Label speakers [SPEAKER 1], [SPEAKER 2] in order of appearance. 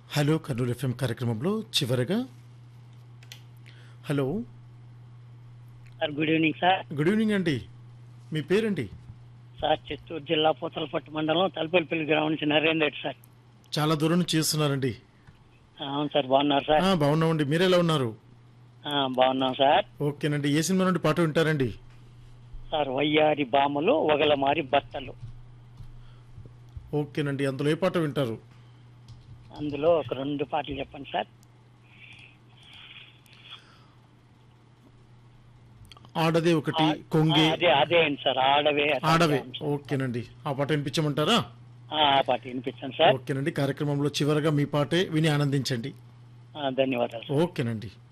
[SPEAKER 1] hello Kurnool FM కార్యక్రమంలో చివరగా hello
[SPEAKER 2] sir good evening sir
[SPEAKER 1] good evening అండి మీ పేరండి
[SPEAKER 2] సార్ చిత్తూరు జిల్లా పూతలపట్టు మండలం తలపల్లిపల్లి గ్రామం నుంచి నరేంద్ర రెడ్డి సార్
[SPEAKER 1] చాలా దూరం నుంచి చేస్తున్నారండి
[SPEAKER 2] అవును సార్ బాగున్నారు సార్
[SPEAKER 1] ఆ, బాగున్నామండి మీరు ఎలా ఉన్నారు
[SPEAKER 2] ఆ, బాగున్నాం సార్
[SPEAKER 1] ఓకేనండి ఏ సినిమా నుండి పాట వింటారండి
[SPEAKER 2] సార్ వయ్యారి బామలు ఒగలమారి బట్టలు
[SPEAKER 1] ఓకేనండి అందులో ఏ పాట వింటారు
[SPEAKER 2] అందులో ఒక రెండు పాటలు చెప్పండి సార్
[SPEAKER 1] ఆడదే ఒకటి కొంగే
[SPEAKER 2] ఆ, అదే అదే అండి సార్ ఆడవే
[SPEAKER 1] ఆడవే ఓకేనండి ఆ పాట వినిపించమంటారా
[SPEAKER 2] ఆ, ఆ పాట వినిపించండి సార్
[SPEAKER 1] ఓకేనండి కార్యక్రమంలో చివరగా మీ పాటే విని ఆనందించండి
[SPEAKER 2] ఆ, ధన్యవాదాలు సార్
[SPEAKER 1] ఓకేనండి